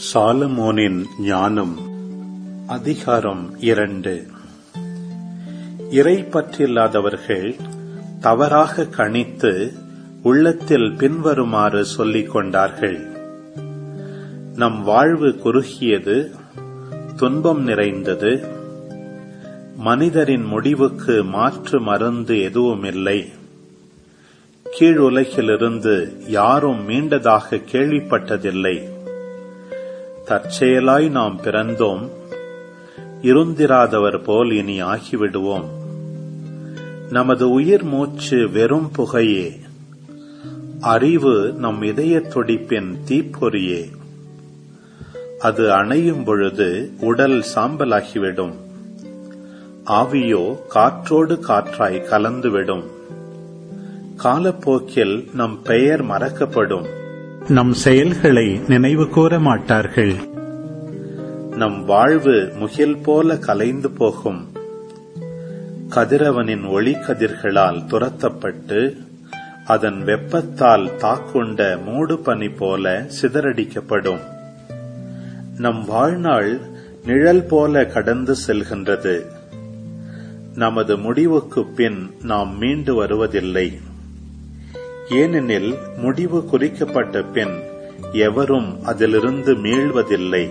சாலமோனின் ஞானம் அதிகாரம் இரண்டு இறை பற்றில்லாதவர்கள் தவறாக கணித்து உள்ளத்தில் பின்வருமாறு சொல்லிக் கொண்டார்கள் நம் வாழ்வு குறுகியது துன்பம் நிறைந்தது மனிதரின் முடிவுக்கு மாற்று மருந்து எதுவுமில்லை கீழுலகிலிருந்து யாரும் மீண்டதாக கேள்விப்பட்டதில்லை தற்செயலாய் நாம் பிறந்தோம் இருந்திராதவர் போல் இனி ஆகிவிடுவோம் நமது உயிர் மூச்சு வெறும் புகையே அறிவு நம் இதயத் துடிப்பின் தீப்பொறியே அது அணையும் பொழுது உடல் சாம்பலாகிவிடும் ஆவியோ காற்றோடு காற்றாய் கலந்துவிடும் காலப்போக்கில் நம் பெயர் மறக்கப்படும் நம் செயல்களை நினைவு கூற மாட்டார்கள் நம் வாழ்வு முகில் போல கலைந்து போகும் கதிரவனின் ஒளிக்கதிர்களால் துரத்தப்பட்டு அதன் வெப்பத்தால் தாக்குண்ட மூடு பனி போல சிதறடிக்கப்படும் நம் வாழ்நாள் நிழல் போல கடந்து செல்கின்றது நமது முடிவுக்குப் பின் நாம் மீண்டு வருவதில்லை ஏனெனில் முடிவு குறிக்கப்பட்ட பின் எவரும் அதிலிருந்து மீள்வதில்லை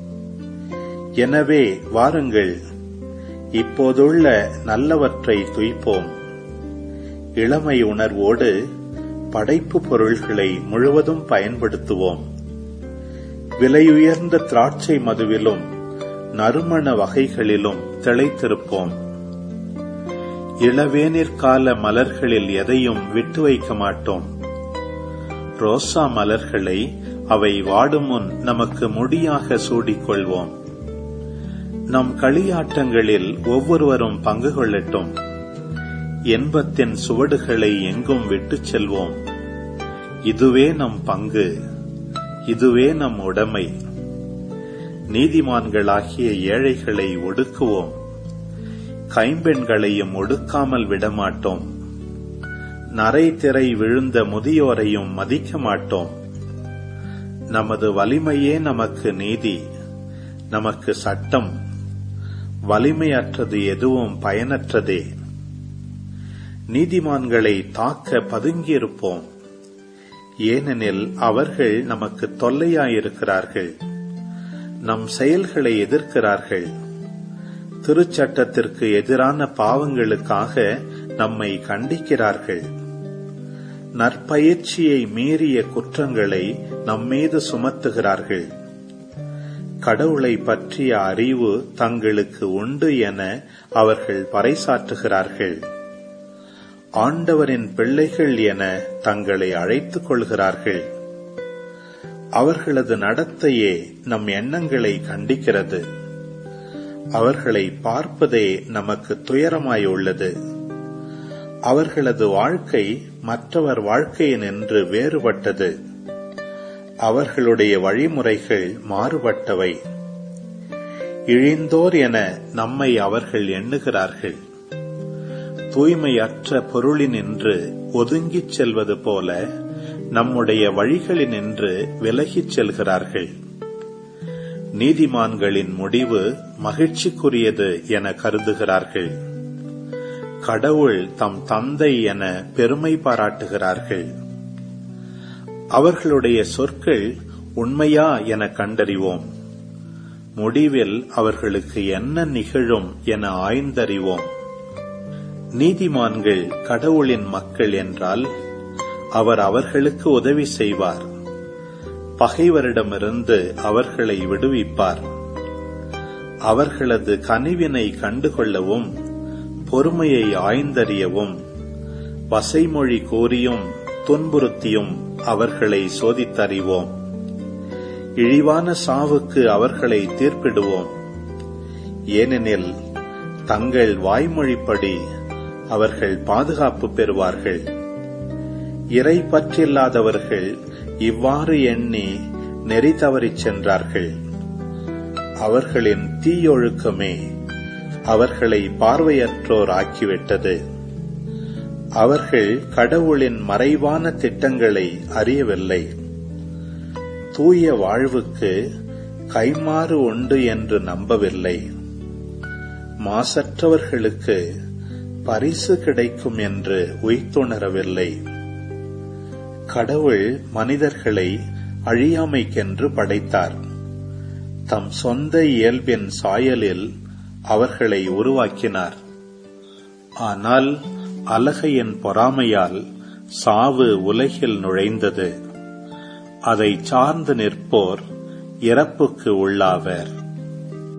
எனவே வாருங்கள் இப்போதுள்ள நல்லவற்றை துய்ப்போம் இளமை உணர்வோடு படைப்பு பொருள்களை முழுவதும் பயன்படுத்துவோம் விலையுயர்ந்த திராட்சை மதுவிலும் நறுமண வகைகளிலும் திளைத்திருப்போம் இளவேனிற்கால மலர்களில் எதையும் விட்டு வைக்க மாட்டோம் ரோசா மலர்களை அவை வாடும் முன் நமக்கு முடியாக சூடிக்கொள்வோம் நம் களியாட்டங்களில் ஒவ்வொருவரும் பங்கு கொள்ளட்டும் என்பத்தின் சுவடுகளை எங்கும் விட்டுச் செல்வோம் இதுவே நம் பங்கு இதுவே நம் உடைமை நீதிமான்களாகிய ஏழைகளை ஒடுக்குவோம் கைம்பெண்களையும் ஒடுக்காமல் விடமாட்டோம் நரை திரை விழுந்த முதியோரையும் மதிக்க மாட்டோம் நமது வலிமையே நமக்கு நீதி நமக்கு சட்டம் வலிமையற்றது எதுவும் பயனற்றதே நீதிமான்களை தாக்க பதுங்கியிருப்போம் ஏனெனில் அவர்கள் நமக்கு தொல்லையாயிருக்கிறார்கள் நம் செயல்களை எதிர்க்கிறார்கள் திருச்சட்டத்திற்கு எதிரான பாவங்களுக்காக நம்மை கண்டிக்கிறார்கள் நற்பயிற்சியை மீறிய குற்றங்களை நம்மீது சுமத்துகிறார்கள் கடவுளை பற்றிய அறிவு தங்களுக்கு உண்டு என அவர்கள் பறைசாற்றுகிறார்கள் ஆண்டவரின் பிள்ளைகள் என தங்களை அழைத்துக் கொள்கிறார்கள் அவர்களது நடத்தையே நம் எண்ணங்களை கண்டிக்கிறது அவர்களை பார்ப்பதே நமக்கு துயரமாயுள்ளது அவர்களது வாழ்க்கை மற்றவர் வாழ்க்கையினின்று வேறுபட்டது அவர்களுடைய வழிமுறைகள் மாறுபட்டவை இழிந்தோர் என நம்மை அவர்கள் எண்ணுகிறார்கள் தூய்மையற்ற பொருளினின்று ஒதுங்கிச் செல்வது போல நம்முடைய வழிகளினின்று விலகிச் செல்கிறார்கள் நீதிமான்களின் முடிவு மகிழ்ச்சிக்குரியது என கருதுகிறார்கள் கடவுள் தம் தந்தை என பெருமை பாராட்டுகிறார்கள் அவர்களுடைய சொற்கள் உண்மையா என கண்டறிவோம் முடிவில் அவர்களுக்கு என்ன நிகழும் என ஆய்ந்தறிவோம் நீதிமான்கள் கடவுளின் மக்கள் என்றால் அவர் அவர்களுக்கு உதவி செய்வார் பகைவரிடமிருந்து அவர்களை விடுவிப்பார் அவர்களது கனிவினை கண்டுகொள்ளவும் பொறுமையை ஆய்ந்தறியவும் வசைமொழி கூறியும் துன்புறுத்தியும் அவர்களை சோதித்தறிவோம் இழிவான சாவுக்கு அவர்களை தீர்ப்பிடுவோம் ஏனெனில் தங்கள் வாய்மொழிப்படி அவர்கள் பாதுகாப்பு பெறுவார்கள் இறை பற்றில்லாதவர்கள் இவ்வாறு எண்ணி நெறி தவறிச் சென்றார்கள் அவர்களின் தீயொழுக்கமே அவர்களை பார்வையற்றோர் ஆக்கிவிட்டது அவர்கள் கடவுளின் மறைவான திட்டங்களை அறியவில்லை தூய வாழ்வுக்கு கைமாறு உண்டு என்று நம்பவில்லை மாசற்றவர்களுக்கு பரிசு கிடைக்கும் என்று உய்த்துணரவில்லை கடவுள் மனிதர்களை அழியாமைக்கென்று படைத்தார் தம் சொந்த இயல்பின் சாயலில் அவர்களை உருவாக்கினார் ஆனால் அலகையின் பொறாமையால் சாவு உலகில் நுழைந்தது அதை சார்ந்து நிற்போர் இறப்புக்கு உள்ளாவர்